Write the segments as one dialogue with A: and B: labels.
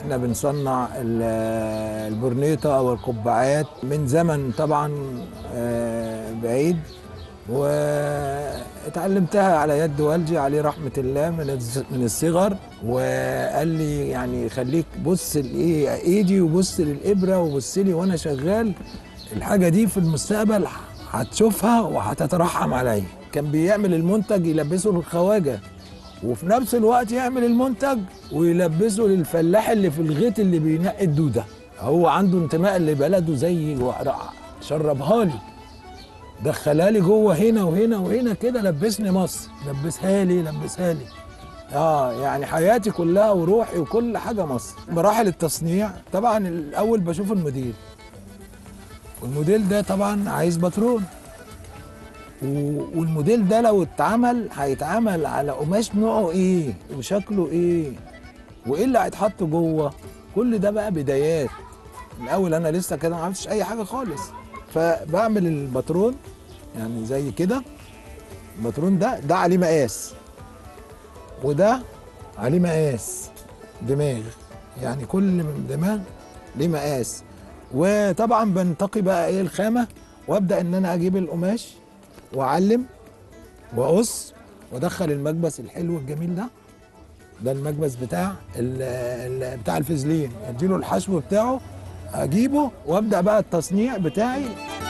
A: احنا بنصنع ال- البورنيطه او القبعات من زمن طبعا آه، بعيد واتعلمتها على يد والدي عليه رحمه الله من الز- من الصغر وقال لي يعني خليك بص لايه ايدي وبص للابره وبص لي وانا شغال الحاجه دي في المستقبل هتشوفها وهتترحم عليا كان بيعمل المنتج يلبسه للخواجه وفي نفس الوقت يعمل المنتج ويلبسه للفلاح اللي في الغيط اللي بينقي الدوده هو عنده انتماء لبلده زي شربها لي دخلها لي جوه هنا وهنا وهنا كده لبسني مصر لبسها لي لبسها لي اه يعني حياتي كلها وروحي وكل حاجه مصر مراحل التصنيع طبعا الاول بشوف الموديل والموديل ده طبعا عايز باترون و- والموديل ده لو اتعمل هيتعمل على قماش نوعه ايه وشكله ايه وايه اللي هيتحط جوه كل ده بقى بدايات الاول انا لسه كده ما عملتش اي حاجه خالص فبعمل الباترون يعني زي كده الباترون ده ده عليه مقاس وده عليه مقاس دماغ يعني كل من دماغ ليه مقاس وطبعا بنتقي بقى ايه الخامه وابدا ان انا اجيب القماش واعلم واقص وادخل المكبس الحلو الجميل ده ده المكبس بتاع ال ال بتاع الفازلين اديله الحشو بتاعه اجيبه وابدا بقى التصنيع بتاعي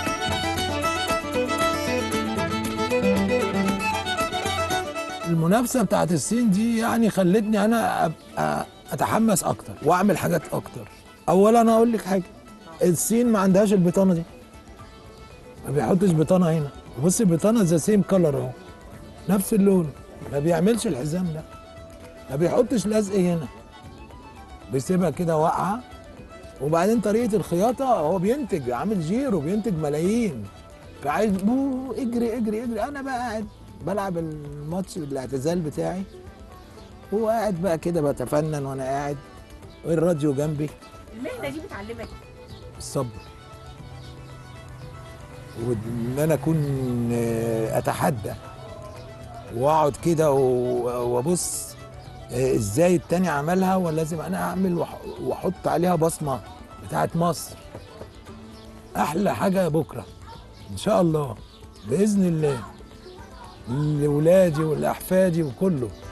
A: المنافسه بتاعت الصين دي يعني خلتني انا ابقى اتحمس اكتر واعمل حاجات اكتر اولا انا اقول لك حاجه الصين ما عندهاش البطانه دي ما بيحطش بطانه هنا بص البطانه ذا سيم كلر اهو نفس اللون ما بيعملش الحزام ده ما بيحطش لزق هنا بيسيبها كده واقعه وبعدين طريقه الخياطه هو بينتج عامل جيرو بينتج ملايين فعايز بو اجري اجري اجري انا بقى قاعد بلعب الماتش الاعتزال بتاعي وقاعد بقى كده بتفنن وانا قاعد والراديو جنبي
B: المهنه دي بتعلمك
A: الصبر وان انا اكون آه، اتحدى واقعد كده و- وابص آه، ازاي التاني عملها ولازم انا اعمل وأح- واحط عليها بصمه بتاعت مصر احلى حاجه بكره ان شاء الله باذن الله لاولادي ولاحفادي وكله